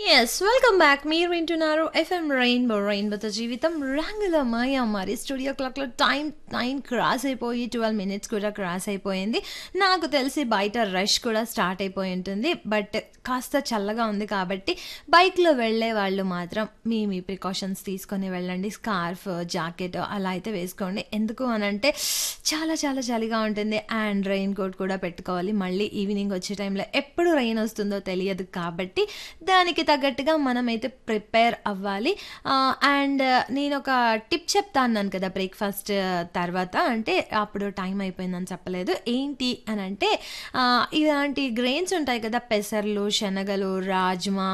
yes welcome back మీరు వింటున్నారు FM rainbow రెయిన్బోతో జీవితం రంగుల మాయ మరి స్టూడియో క్లాక్లో టైం నైన్ క్రాస్ అయిపోయి ట్వెల్వ్ మినిట్స్ కూడా క్రాస్ అయిపోయింది నాకు తెలిసి బయట రష్ కూడా స్టార్ట్ అయిపోయి ఉంటుంది బట్ కాస్త చల్లగా ఉంది కాబట్టి బైక్లో వెళ్ళే వాళ్ళు మాత్రం మీ మీ ప్రికాషన్స్ తీసుకొని వెళ్ళండి స్కార్ఫ్ జాకెట్ అలా అయితే వేసుకోండి ఎందుకు అని అంటే చాలా చాలా చలిగా ఉంటుంది అండ్ రెయిన్ కోట్ కూడా పెట్టుకోవాలి మళ్ళీ ఈవినింగ్ వచ్చే టైంలో ఎప్పుడు రెయిన్ వస్తుందో తెలియదు కాబట్టి దానికి తగ్గట్టుగా మనమైతే ప్రిపేర్ అవ్వాలి అండ్ నేను ఒక టిప్ చెప్తా అన్నాను కదా బ్రేక్ఫాస్ట్ తర్వాత అంటే అప్పుడు టైం అయిపోయిందని చెప్పలేదు ఏంటి అని అంటే ఆ, ఇలాంటి గ్రెయిన్స్ ఉంటాయి కదా పెసర్లు శనగలు రాజ్మా